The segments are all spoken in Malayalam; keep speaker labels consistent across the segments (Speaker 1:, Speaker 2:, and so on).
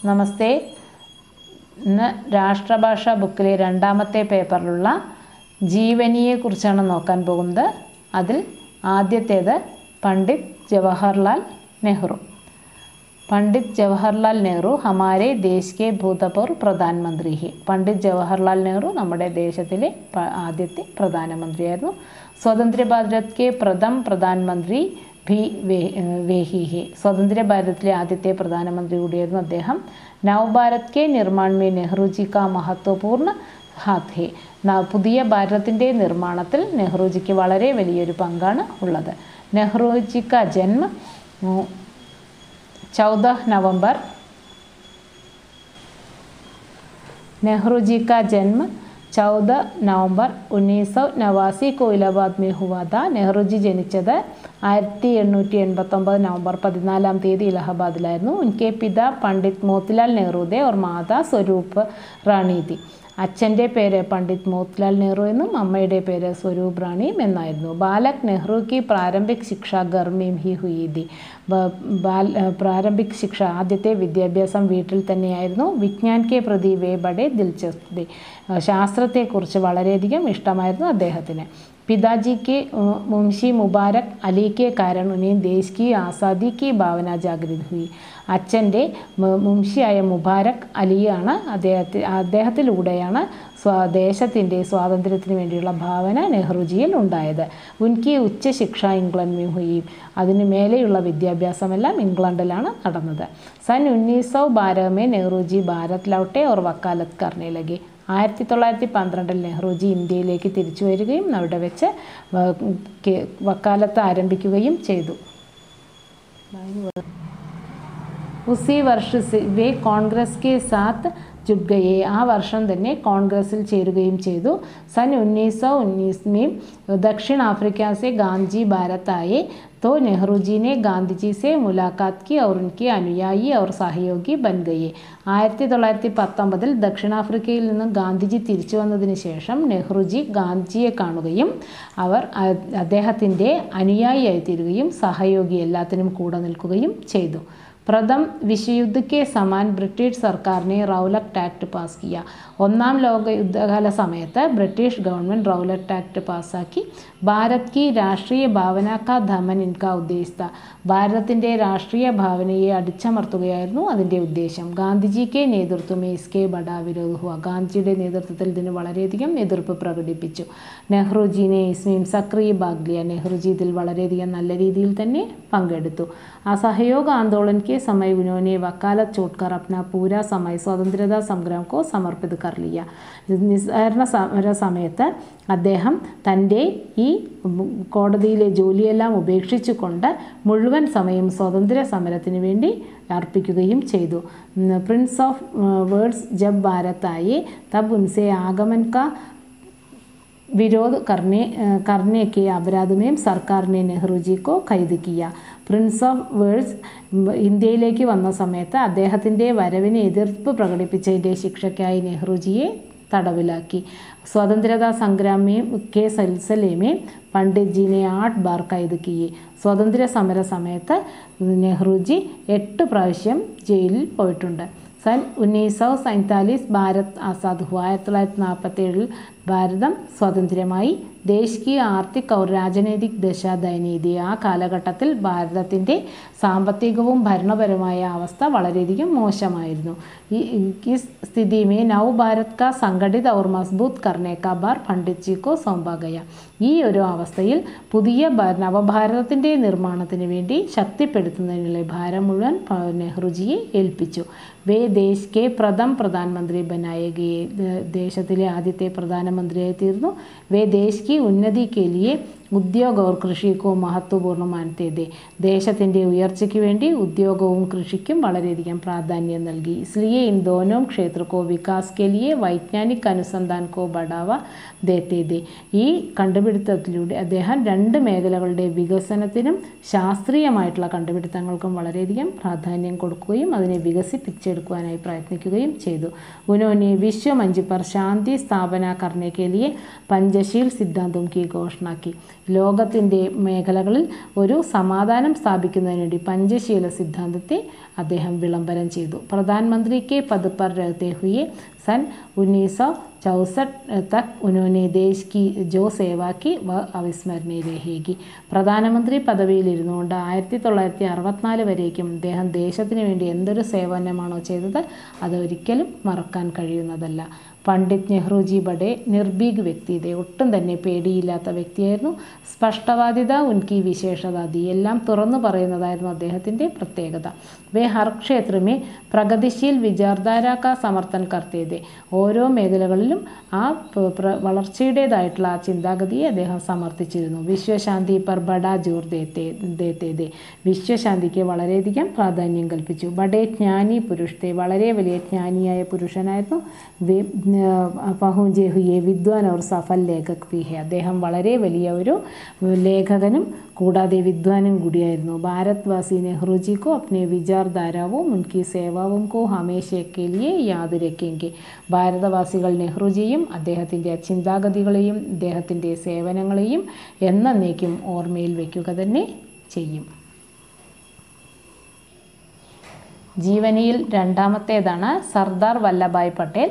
Speaker 1: നമസ്തേ ഇന്ന് രാഷ്ട്രഭാഷ ബുക്കിലെ രണ്ടാമത്തെ പേപ്പറിലുള്ള ജീവനിയെക്കുറിച്ചാണ് നോക്കാൻ പോകുന്നത് അതിൽ ആദ്യത്തേത് പണ്ഡിറ്റ് ജവഹർലാൽ നെഹ്റു പണ്ഡിറ്റ് ജവഹർലാൽ നെഹ്റു ഹമാരെ ദേശ് കെ ഭൂതപൂർവ് പ്രധാനമന്ത്രി ഹി പണ്ഡിറ്റ് ജവഹർലാൽ നെഹ്റു നമ്മുടെ ദേശത്തിലെ പ- ആദ്യത്തെ പ്രധാനമന്ത്രിയായിരുന്നു സ്വതന്ത്ര ഭാരത് കെ പ്രഥം പ്രധാനമന്ത്രി ഭി വേ- ഏഹ് വേഹി ഹി സ്വതന്ത്ര ഭാരതത്തിലെ ആദ്യത്തെ പ്രധാനമന്ത്രി കൂടിയായിരുന്നു അദ്ദേഹം നവഭാരത് കെ നിർമ്മാൺ മേ നെഹ്റുജി കാ മഹത്വപൂർണ്ണ ഹാത്ത് ഹെ ന- പുതിയ ഭാരതത്തിൻ്റെ നിർമ്മാണത്തിൽ നെഹ്റുജിക്ക് വളരെ വലിയൊരു പങ്കാണ് ഉള്ളത് നെഹ്റുജി കാ ജന്മ ഉം, चौदह नवंबर नेहरू जी का जन्म 14 നവംബർ ഉന്നീസ് സौ നവാസി को इलाहाबाद में हुआ था നെഹ്റു ജി ജനിച്ചത് ആയിരത്തി എണ്ണൂറ്റി എൺപത്തൊമ്പത് നവംബർ പതിനാലാം തീയതി ഇലഹബാദിലായിരുന്നു ഉൻകെ പിത പണ്ഡിറ്റ് മോത്തിലാൽ നെഹ്റുദേ और മാതാ സ്വരൂപ് റാണി തി അച്ഛൻ്റെ പേര് പണ്ഡിറ്റ് മോത്തിലാൽ നെഹ്റു എന്നും അമ്മയുടെ പേര് സ്വരൂപ് റാണിയും എന്നായിരുന്നു ബാലക് നെഹ്റു की प्रारंभिक शिक्षा घर में ही हुई थी ബ- ബാൽ പ്രാരംഭിക് ശിക്ഷ ആദ്യത്തെ വിദ്യാഭ്യാസം വീട്ടിൽ തന്നെയായിരുന്നു വിജ്ഞാൻ കെ പ്രതി വേ ബഡേ ദിൽചസ്പ് थे ശാസ്ത്രത്തെക്കുറിച്ച് വളരെയധികം ഇഷ്ടമായിരുന്നു അദ്ദേഹത്തിന് पिताजी के अ, मुंशी मुबारक अली के कारण उन्हें देश की आज़ादी की ഭാവന ജാഗൃതി हुई അച്ഛൻ്റെ മു- മുൻഷിയായ മുബാരക് അലിയാണ് അദ്ദേഹത്തെ അദ്ദേഹത്തിലൂടെയാണ് സ്വാ ദേശത്തിൻ്റെ സ്വാതന്ത്ര്യത്തിന് വേണ്ടിയുള്ള ഭാവന നെഹ്റുജിയിൽ ഉണ്ടായത് ഉൻകി ഉച്ചശിക്ഷ ഇംഗ്ലണ്ട് में हुई അതിന് മേലെയുള്ള വിദ്യാഭ്യാസമെല്ലാം ഇംഗ്ലണ്ടിലാണ് നടന്നത് സൻ ഉന്നീസ് സौ बारह में നെഹ്റു ജി ഭാരത് ലൗട്ടെ और വക്കാലത്ത് करने लगे ആയിരത്തി തൊള്ളായിരത്തി പന്ത്രണ്ടിൽ നെഹ്റുജി ഇന്ത്യയിലേക്ക് തിരിച്ചു വരികയും അവിടെ വെച്ച് വ- കെ- വക്കാലത്ത് ആരംഭിക്കുകയും ചെയ്തു ഉസി വർഷ से वे കോൺഗ്രസ് के साथ जुट गए ആ വർഷം തന്നെ കോൺഗ്രസിൽ ചേരുകയും ചെയ്തു सन उन्नीस सौ उन्नीस में दक्षिण अफ्रीका से गांधी भारत आए तो नेहरू जी ने गांधी जी से मुलाकात की और उनके अनुयायी और सहयोगी बन गए ആയിരത്തി തൊള്ളായിരത്തി പത്തൊമ്പതിൽ ദക്ഷിണാഫ്രിക്കയിൽ നിന്ന് ഗാന്ധിജി തിരിച്ചു വന്നതിന് ശേഷം നെഹ്റുജി ഗാന്ധിജിയെ കാണുകയും അവർ അ- അദ്ദേഹത്തിൻ്റെ അനുയായിയായി തീരുകയും സഹയോഗി എല്ലാത്തിനും കൂടെ നിൽക്കുകയും ചെയ്തു പ്രഥം വിശ്വയുദ്ധ के സമാൻ ബ്രിട്ടീഷ് സർക്കാരിനെ റൗലക്ട് ആക്ട് പാസ് കിയ ഒന്നാം ലോക യുദ്ധകാല സമയത്ത് ബ്രിട്ടീഷ് ഗവൺമെൻറ് റൗലക്ട് ആക്ട് പാസ്സാക്കി ഭാരത് കി രാഷ്ട്രീയ ഭാവന കാ ധമൻ ഇൻകാ ഉദ്ദേശിച്ച ഭാരതത്തിൻ്റെ രാഷ്ട്രീയ ഭാവനയെ അടിച്ചമർത്തുകയായിരുന്നു അതിൻ്റെ ഉദ്ദേശം ഗാന്ധിജി കെ നേതൃത്വമേ ഇസ്കെ ബഡാ വിരോധ ഹുവ ഗാന്ധിജിയുടെ നേതൃത്വത്തിൽ ഇതിന് വളരെയധികം എതിർപ്പ് പ്രകടിപ്പിച്ചു നെഹ്റുജിനെ ഇസ്മീം സക്രിയ ഭാഗ് ലിയ നെഹ്റുജി ഇതിൽ വളരെയധികം നല്ല രീതിയിൽ തന്നെ പങ്കെടുത്തു असहयोग आंदोलन के समय उन्होंने वकालत छोड़कर अपना पूरा समय स्वतंत्रता संग्राम को समर्पित कर लिया നിസ്സഹരണ സമര സമയത്ത് അദ്ദേഹം തൻ്റെ ഈ കോടതിയിലെ ജോലിയെല്ലാം ഉപേക്ഷിച്ചുകൊണ്ട് മുഴുവൻ സമയം സ്വാതന്ത്ര്യ സമരത്തിന് വേണ്ടി അർപ്പിക്കുകയും ചെയ്തു പ്രിൻസ് ഓഫ് വേർഡ്സ് ജബ് ഭാരത്തായി തബ് ഉൻസെ ആഗമൻ കാ विरोध करने करने के अपराध में സർക്കാർ ने നെഹ്റു ജി को ഖൈദ് കിയ പ്രിൻസ് ഓഫ് വേൾഡ്സ് ഇന്ത്യയിലേക്ക് വന്ന സമയത്ത് അദ്ദേഹത്തിൻ്റെ വരവിന് എതിർപ്പ് പ്രകടിപ്പിച്ചതിൻ്റെ ശിക്ഷയ്ക്കായി നെഹ്റുജിയെ തടവിലാക്കി സ്വതന്ത്രതാ സംഗ്രാമേ കെ സിൽസിലെ പണ്ഡിറ്റ് ജിനെ ആട്ട് ബാർ ഖൈദ് കിയെ സ്വാതന്ത്ര്യ സമര സമയത്ത് നെഹ്റുജി എട്ട് പ്രാവശ്യം ജയിലിൽ പോയിട്ടുണ്ട് സൻ ഉന്നീസ് സौ സൈത്താലിസ് ഭാരത് ആസാദ് ഹുവ ആയിരത്തി തൊള്ളായിരത്തി നാൽപ്പത്തേഴിൽ ഭാരതം സ്വതന്ത്രമായി ദേശ് കി ആർത്തിക് ഔർ രാജനൈതിക് ദശ ദയനീതി ആ കാലഘട്ടത്തിൽ ഭാരതത്തിൻ്റെ സാമ്പത്തികവും ഭരണപരമായ അവസ്ഥ വളരെയധികം മോശമായിരുന്നു ഈ ഈ സ്ഥിതി മേ നവ ഭാരത് കാ സംഘടിത ഔർ മസ്ബൂത്ത് കർണേ കാ ബാർ പണ്ഡിറ്റ് ജി കോ സോംപാ ഗയ ഈ ഒരു അവസ്ഥയിൽ പുതിയ ഭ- നവഭാരതത്തിൻ്റെ നിർമ്മാണത്തിന് വേണ്ടി ശക്തിപ്പെടുത്തുന്നതിനുള്ള ഭാരം മുഴുവൻ പ- നെഹ്റുജിയെ ഏൽപ്പിച്ചു വേ ദേശ് കെ പ്രഥം പ്രധാനമന്ത്രി ബനായ ഗയെ ദ- ദേശത്തിലെ ആദ്യത്തെ പ്രധാനമന്ത്രിയായി തീർന്നു വേ ദേശ് കി ഉന്നതി കെ ലിയെ ഉദ്യോഗ और കൃഷി को महत्वपूर्ण मानते थे ദേശത്തിൻ്റെ ഉയർച്ചയ്ക്ക് വേണ്ടി ഉദ്യോഗവും കൃഷിക്കും വളരെയധികം പ്രാധാന്യം നൽകി इसलिए इन दोनों क्षेत्र को विकास के लिए वैज्ञानिक अनुसंधान को बढ़ावा देते थे ഈ കണ്ടുപിടുത്തത്തിലൂടെ അദ്ദേഹം രണ്ട് മേഖലകളുടെ വികസനത്തിനും ശാസ്ത്രീയമായിട്ടുള്ള കണ്ടുപിടുത്തങ്ങൾക്കും വളരെയധികം പ്രാധാന്യം കൊടുക്കുകയും അതിനെ വികസിപ്പിച്ചെടുക്കുവാനായി പ്രയത്നിക്കുകയും ചെയ്തു ഉन्होंने विश्व मंच पर शांति स्थापना करने के लिए पंचशील सिद्धांतों की घोषणा की ലോകത്തിൻ്റെ മേഖലകളിൽ ഒരു സമാധാനം സ്ഥാപിക്കുന്നതിന് വേണ്ടി പഞ്ചശീല സിദ്ധാന്തത്തെ അദ്ദേഹം വിളംബരം ചെയ്തു പ്രധാനമന്ത്രി കെ പദ് पर रहते हुए सन उन्नीस सौ चौंसठ तक उन्होंने देश की जो सेवा की वह അവിസ്മരണീയ രേഖയ്ക്ക് പ്രധാനമന്ത്രി പദവിയിലിരുന്നുകൊണ്ട് ആയിരത്തി തൊള്ളായിരത്തി അറുപത്തിനാല് വരേക്കും അദ്ദേഹം ദേശത്തിന് വേണ്ടി എന്തൊരു സേവനമാണോ ചെയ്തത് അത് ഒരിക്കലും മറക്കാൻ കഴിയുന്നതല്ല പണ്ഡിറ്റ് നെഹ്റുജി ബഡെ നിർഭീക് വ്യക്തിയുടെ ഒട്ടും തന്നെ പേടിയില്ലാത്ത വ്യക്തിയായിരുന്നു സ്പഷ്ടവാദിത ഉൻകി വിശേഷത എല്ലാം തുറന്നു പറയുന്നതായിരുന്നു അദ്ദേഹത്തിൻ്റെ പ്രത്യേകത വേ ഹർ ക്ഷേത്രമേ പ്രഗതിശീൽ വിചാർധാര കാ സമർത്ഥൻ കർത്തേതെ ഓരോ മേഖലകളിലും ആ പ- പ്ര- വളർച്ചയുടേതായിട്ടുള്ള ആ ചിന്താഗതിയെ അദ്ദേഹം സമർത്ഥിച്ചിരുന്നു വിശ്വശാന്തി പർ ബഡാ ജോർ ദേത്തെ ദേത്തേതെ വിശ്വശാന്തിക്ക് വളരെയധികം പ്രാധാന്യം കൽപ്പിച്ചു ബഡേ ജ്ഞാനി പുരുഷത്തെ വളരെ വലിയ ജ്ഞാനിയായ പുരുഷനായിരുന്നു വി- ആ, പഹുഞ്ചെ ഹുയെ വിദ്വാൻ और സഫൽ ലേഖക് भी है അദ്ദേഹം വളരെ വലിയ ഒരു ലേഖകനും കൂടാതെ വിദ്വാനും കൂടിയായിരുന്നു ഭാരത് വാസി നെഹ്റുജി को अपने വിചാർധാരാവും ഉൻകി സേവാവും को हमेशा के लिए യാദ് രखेंगे ഭാരതവാസികൾ നെഹ്റുജിയും അദ്ദേഹത്തിൻ്റെ ചിന്താഗതികളെയും അദ്ദേഹത്തിൻ്റെ സേവനങ്ങളെയും എന്നേക്കും ഓർമ്മയിൽ വയ്ക്കുക തന്നെ ചെയ്യും ജീവനിയിൽ രണ്ടാമത്തേതാണ് സർദാർ വല്ലഭായ് പട്ടേൽ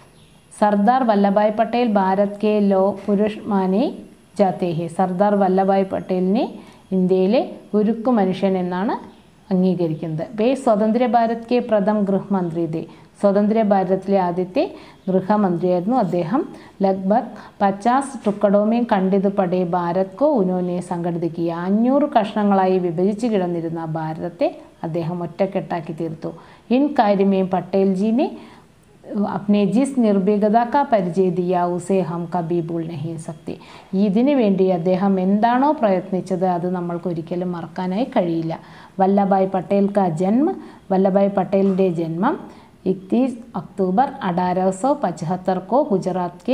Speaker 1: സർദാർ വല്ലഭായ് പട്ടേൽ ഭാരത് കെ ലോ പുരുഷ് മാനെ ജാത്തെ ഹെ സർദാർ വല്ലഭായ് പട്ടേലിനെ ഇന്ത്യയിലെ ഉരുക്കു മനുഷ്യൻ എന്നാണ് അംഗീകരിക്കുന്നത് വേ സ്വതന്ത്ര ഭാരത് കെ പ്രഥം ഗൃഹമന്ത്രി ദേ സ്വതന്ത്ര ഭാരതത്തിലെ ആദ്യത്തെ ഗൃഹമന്ത്രിയായിരുന്നു അദ്ദേഹം ലഗ്ഭഗ് പച്ചാസ് ടുക്കഡോമേ കണ്ടിത് പടേ ഭാരത് കോ ഉനോനെ സംഘടിപ്പിക്കുക അഞ്ഞൂറ് കഷ്ണങ്ങളായി വിഭജിച്ച് കിടന്നിരുന്ന ഭാരതത്തെ അദ്ദേഹം ഒറ്റക്കെട്ടാക്കി തീർത്തു ഇൻ കാര്യമേ പട്ടേൽജീനെ अपने जिस നിർഭീകത കാ പരിചയ ദിയ ഉസേ ഹം കബി ഭൂൽ നഹി സക്തി ഇതിനു വേണ്ടി അദ്ദേഹം എന്താണോ പ്രയത്നിച്ചത് അത് നമ്മൾക്ക് ഒരിക്കലും മറക്കാനായി കഴിയില്ല വല്ലഭായ് പട്ടേൽ കാ ജന്മ വല്ലഭായ് പട്ടേലിൻ്റെ ജന്മം ഇക്തീസ് അക്ടൂബർ അഠാരह सौ पचहत्तर को गुजरात के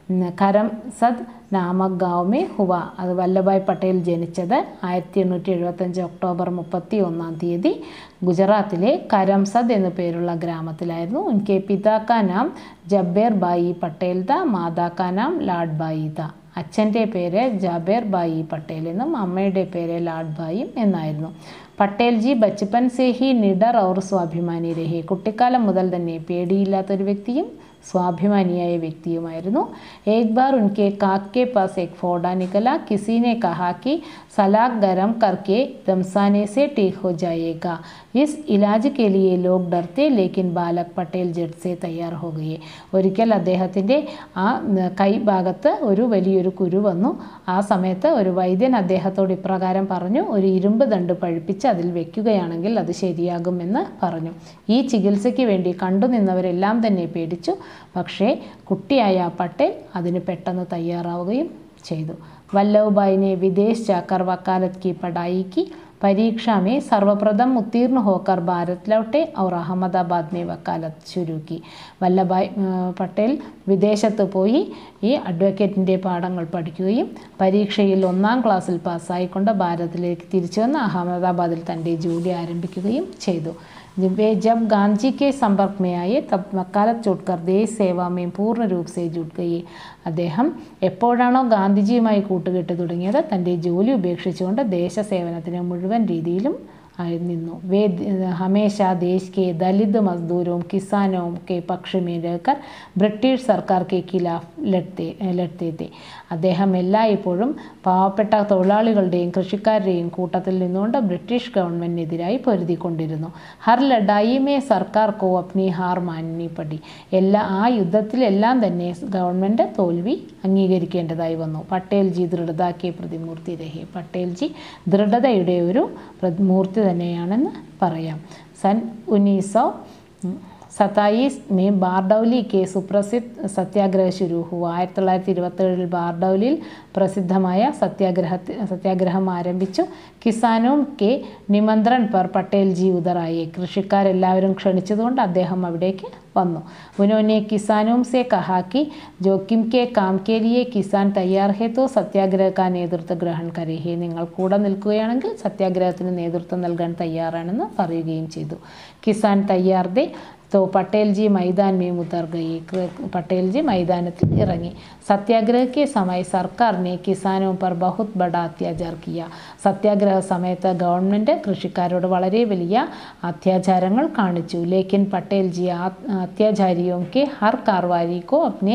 Speaker 1: കരംസദ് നാമക് ഗാവ് മേ ഹുവ അത് വല്ലഭായ് പട്ടേൽ ജനിച്ചത് ആയിരത്തി എണ്ണൂറ്റി എഴുപത്തഞ്ച് ഒക്ടോബർ മുപ്പത്തി ഒന്നാം തീയതി ഗുജറാത്തിലെ കരംസദ് എന്നു പേരുള്ള ഗ്രാമത്തിലായിരുന്നു ഉൻകെ പിതാക്ക നാം ജബ്ബേർ ബായി പട്ടേൽ ദ മാതാക്ക നാം ലാഡ് ബായി ദ അച്ഛൻ്റെ പേര് ജാബേർ ബായി പട്ടേൽ എന്നും അമ്മയുടെ പേര് ലാഡ് ബായിയും എന്നായിരുന്നു പട്ടേൽ ജി ബച്പൻ സേ ഹി നിഡർ ഔർ സ്വാഭിമാനി രഹി കുട്ടിക്കാലം മുതൽ തന്നെ പേടിയില്ലാത്തൊരു വ്യക്തിയും സ്വാഭിമാനിയായ വ്യക്തിയുമായിരുന്നു एक बार उनके काक के पास एक फोड़ा निकला किसी ने कहा कि सलाख गरम करके दमसाने से ठीक हो जाएगा इस इलाज के लिए लोग डरते लेकिन ബാലക് പട്ടേൽ ജഡ് സെ തയ്യാർ ഹോ ഗയെ ഒരിക്കൽ അദ്ദേഹത്തിൻ്റെ ആ ന- കൈഭാഗത്ത് ഒരു വലിയൊരു കുരു വന്നു ആ സമയത്ത് ഒരു വൈദ്യൻ അദ്ദേഹത്തോട് ഇപ്രകാരം പറഞ്ഞു ഒരു ഇരുമ്പ് ദണ്ട് പഴുപ്പിച്ച് അതിൽ വെക്കുകയാണെങ്കിൽ അത് ശരിയാകുമെന്ന് പറഞ്ഞു ഈ ചികിത്സയ്ക്ക് വേണ്ടി കണ്ടുനിന്നവരെല്ലാം തന്നെ പേടിച്ചു പക്ഷേ കുട്ടിയായ പട്ടേൽ അതിന് പെട്ടെന്ന് തയ്യാറാവുകയും ചെയ്തു വല്ലഭഭായിനെ വിദേശ് ജാക്കർ വക്കാലത്ത് की पढ़ाई की परीक्षा में सर्वप्रथम उत्तीर्ण होकर भारत लौटे और अहमदाबाद में वकालत शुरू की വല്ലഭായ് ആ, പട്ടേൽ വിദേശത്ത് പോയി ഈ അഡ്വക്കേറ്റിൻ്റെ പാഠങ്ങൾ പഠിക്കുകയും പരീക്ഷയിൽ ഒന്നാം ക്ലാസ്സിൽ പാസ്സായിക്കൊണ്ട് ഭാരതത്തിലേക്ക് തിരിച്ചു വന്ന് അഹമ്മദാബാദിൽ തൻ്റെ ജോലി ആരംഭിക്കുകയും ചെയ്തു वे जब गांधी के संपर्क में आए तब वकालत छोड़कर देश सेवा में പൂർണ്ണ രൂപ സേ ജുട്ട് ഗയി അദ്ദേഹം എപ്പോഴാണോ ഗാന്ധിജിയുമായി കൂട്ടുകെട്ട് തുടങ്ങിയത് തൻ്റെ ജോലി ഉപേക്ഷിച്ചുകൊണ്ട് ദേശസേവനത്തിന് മുഴുവൻ രീതിയിലും ആയി നിന്നു വേ ഹമേശ ദേശ് കെ ദലിത് മസ്ദൂരും കിസാനും കെ പക്ഷ में रहकर ബ്രിട്ടീഷ് സർക്കാർ കെ ഖിലാഫ് ലഡ്ത്തെ ലഡ്ത്തെ थे അദ്ദേഹം എല്ലായ്പ്പോഴും പാവപ്പെട്ട തൊഴിലാളികളുടെയും കൃഷിക്കാരുടെയും കൂട്ടത്തിൽ നിന്നുകൊണ്ട് ബ്രിട്ടീഷ് ഗവൺമെൻറ്റിനെതിരായി പൊരുതിക്കൊണ്ടിരുന്നു ഹർ ലഡായി മേ സർക്കാർ കോ അപ്നി ഹാർ മാന്നി പടി എല്ലാ ആ യുദ്ധത്തിലെല്ലാം തന്നെ ഗവൺമെൻറ് തോൽവി അംഗീകരിക്കേണ്ടതായി വന്നു പട്ടേൽ ജി ദൃഢതാക്കിയ പ്രതിമൂർത്തി രഹി പട്ടേൽ ജി ദൃഢതയുടെ ഒരു പ്ര- മൂർത്തി തന്നെയാണെന്ന് പറയാം സൻ ഉന്നീസോ സത്തായിസ് മേ ബാർഡൌലി കെ സുപ്രസിദ്ധ സത്യാഗ്രഹ ശുരു ഹുവ ആയിരത്തി തൊള്ളായിരത്തി ഇരുപത്തേഴിൽ ബാർഡൌലിൽ പ്രസിദ്ധമായ സത്യാഗ്രഹ സത്യാഗ്രഹം ആരംഭിച്ചു കിസാനും കെ നിമന്ത്രൺ പർ പട്ടേൽ ജി ഉദറായി കൃഷിക്കാരെല്ലാവരും ക്ഷണിച്ചതുകൊണ്ട് അദ്ദേഹം അവിടേക്ക് വന്നു ഉനോനെ കിസാനും സെ കഹാ कि जोखिम के काम के लिए കിസാൻ തയ്യാർ ഹെ തോ സത്യാഗ്രഹ കാ നേതൃത്വ ഗ്രഹൺ കരേ ഹെ നിങ്ങൾ കൂടെ നിൽക്കുകയാണെങ്കിൽ സത്യാഗ്രഹത്തിന് നേതൃത്വം നൽകാൻ തയ്യാറാണെന്ന് പറയുകയും ചെയ്തു കിസാൻ തയ്യാർ ദേ तो पटेल जी मैदान में उतर गए कृ- पटेल जी मैदाനത്തിൽ ഇറങ്ങി സത്യാഗ്രഹ के समय सरकार ने किसानों पर बहुत बड़ा अत्याचार किया സത്യാഗ്രഹ സമയത്ത് ഗവൺമെൻറ് കൃഷിക്കാരോട് വളരെ വലിയ അത്യാചാരങ്ങൾ കാണിച്ചു ലേക്കിൻ പട്ടേൽ ജി ആ अत्याचारियों के हर कार्रवाई को अपने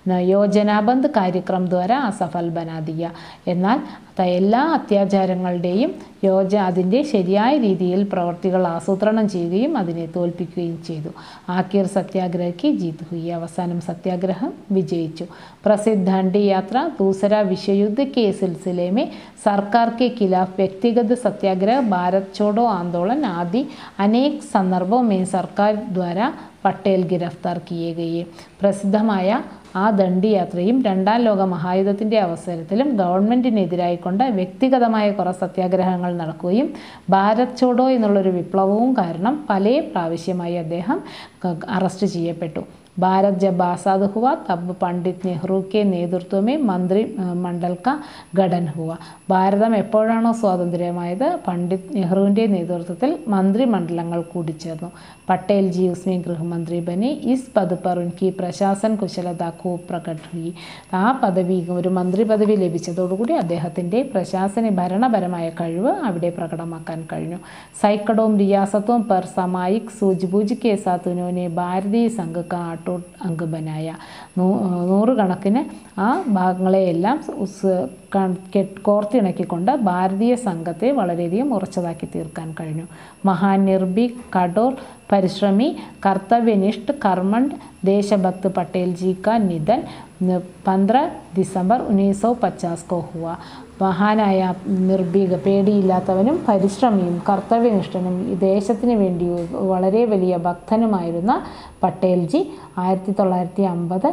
Speaker 1: योजनाबंद कार्यक्रम द्वारा असफल बना दिया എന്നാൽ ത- എല്ലാ അത്യാചാരങ്ങളുടെയും യോജ അതിൻ്റെ ശരിയായ രീതിയിൽ പ്രവർത്തികൾ ആസൂത്രണം ചെയ്യുകയും അതിനെ തോൽപ്പിക്കുകയും ചെയ്തു ആക്കിർ സത്യാഗ്രഹയ്ക്ക് ജീത് ഹുയി അവസാനം സത്യാഗ്രഹം വിജയിച്ചു പ്രസിദ്ധ ദണ്ഡി യാത്ര दूसरा विश्व युद्ध के सिलसिले में सरकार के खिलाफ व्यक्तिगत सत्याग्रह भारत छोड़ो आंदोलन आदि अनेक संदर्भों में सरकार द्वारा പട്ടേൽ ഗിരഫ്താർ കിയേ ഗയേ പ്രസിദ്ധമായ ആ ദണ്ഡി യാത്രയും രണ്ടാം ലോക മഹായുദ്ധത്തിൻ്റെ അവസരത്തിലും ഗവൺമെൻറ്റിനെതിരായിക്കൊണ്ട് വ്യക്തിഗതമായ കുറേ സത്യാഗ്രഹങ്ങൾ നടക്കുകയും ഭാരത് ചോഡോ എന്നുള്ളൊരു വിപ്ലവവും കാരണം പല പ്രാവശ്യമായി അദ്ദേഹം ക- അറസ്റ്റ് ചെയ്യപ്പെട്ടു भारत जब आज़ाद हुआ तब पंडित नेहरू के नेतृत्व में मंत्री अ, मंडल का गठन हुआ ഭാരതം എപ്പോഴാണോ സ്വാതന്ത്ര്യമായത് പണ്ഡിറ്റ് നെഹ്റുവിൻ്റെ നേതൃത്വത്തിൽ മന്ത്രിമണ്ഡലങ്ങൾ കൂടിച്ചേർന്നു പട്ടേൽ ജി ഉസ്മി ഗൃഹമന്ത്രി ബനെ ഇസ് പദ് पर उनकी പ്രശാസൻ കുശലത खूब പ്രകട് हुई ആ പദവി ഒരു മന്ത്രി പദവി ലഭിച്ചതോടുകൂടി അദ്ദേഹത്തിൻ്റെ പ്രശാസന ഭരണപരമായ കഴിവ് അവിടെ പ്രകടമാക്കാൻ കഴിഞ്ഞു സൈക്കഡോം റിയാസത്തോം per सामायिक सूझबूझ के साथ उन्होंने ഭാരതീയ സംഘ का अटूट अंग बनाया നൂ- നൂറുകണക്കിന് ആ ഭാഗങ്ങളെയെല്ലാം ഉസ് ക- കെട്ട് കോർത്തിണക്കിക്കൊണ്ട് ഭാരതീയ സംഘത്തെ വളരെയധികം ഉറച്ചതാക്കി തീർക്കാൻ കഴിഞ്ഞു മഹാൻ നിർഭീക് കഠോർ പരിശ്രമി കർത്തവ്യനിഷ്ഠ കർമ്മണ്ട് ദേശഭക്ത് പട്ടേൽ ജി का निधन പന്ത്രണ്ട് ഡിസംബർ ഉന്നീസ് സौ പച്ചാസ് को हुआ മഹാനായ നിർഭീക പേടിയില്ലാത്തവനും പരിശ്രമിയും കർത്തവ്യനിഷ്ഠനും ഈ ദേശത്തിന് വേണ്ടി വളരെ വലിയ ഭക്തനുമായിരുന്ന പട്ടേൽജി ആയിരത്തി തൊള്ളായിരത്തി അമ്പത്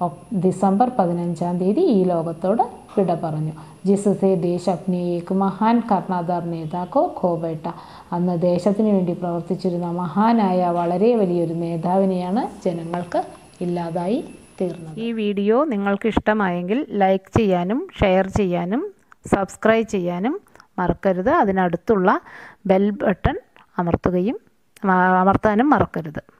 Speaker 1: ഡിസംബർ പതിനഞ്ചാം തീയതി ഈ ലോകത്തോട് വിട പറഞ്ഞു ജിസസെ ദേശ് അപ്നെ ഏക് മഹാൻ കർണാദാർ നേതാക്കോ ഖോബേട്ട അന്ന് ദേശത്തിന് വേണ്ടി പ്രവർത്തിച്ചിരുന്ന മഹാനായ വളരെ വലിയൊരു നേതാവിനെയാണ് ജനങ്ങൾക്ക് ഇല്ലാതായി തീർന്നത് ഈ വീഡിയോ നിങ്ങൾക്ക് ഇഷ്ടമായെങ്കിൽ ലൈക്ക് ചെയ്യാനും ഷെയർ ചെയ്യാനും സബ്സ്ക്രൈബ് ചെയ്യാനും മറക്കരുത് അതിനടുത്തുള്ള ബെൽ ബട്ടൺ അമർത്തുകയും അമർത്താനും മറക്കരുത്